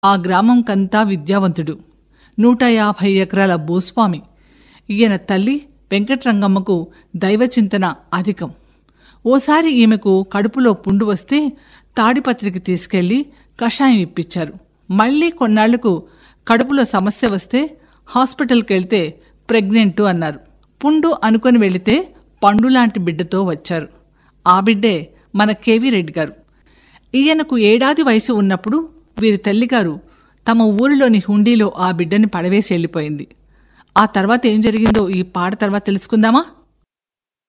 ఆ గ్రామంకంతా విద్యావంతుడు నూట యాభై ఎకరాల భూస్వామి ఈయన తల్లి వెంకట్రంగమ్మకు దైవచింతన అధికం ఓసారి ఈమెకు కడుపులో పుండు వస్తే తాడిపత్రికి తీసుకెళ్లి కషాయం ఇప్పించారు మళ్ళీ కొన్నాళ్లకు కడుపులో సమస్య వస్తే హాస్పిటల్కి వెళ్తే ప్రెగ్నెంటు అన్నారు పుండు అనుకొని వెళితే పండులాంటి బిడ్డతో వచ్చారు ఆ బిడ్డే మన కేవీ రెడ్డి గారు ఈయనకు ఏడాది వయసు ఉన్నప్పుడు వీరి తల్లిగారు తమ ఊరిలోని హుండీలో ఆ బిడ్డని పడవేసి వెళ్ళిపోయింది ఆ తర్వాత ఏం జరిగిందో ఈ పాట తర్వాత తెలుసుకుందామా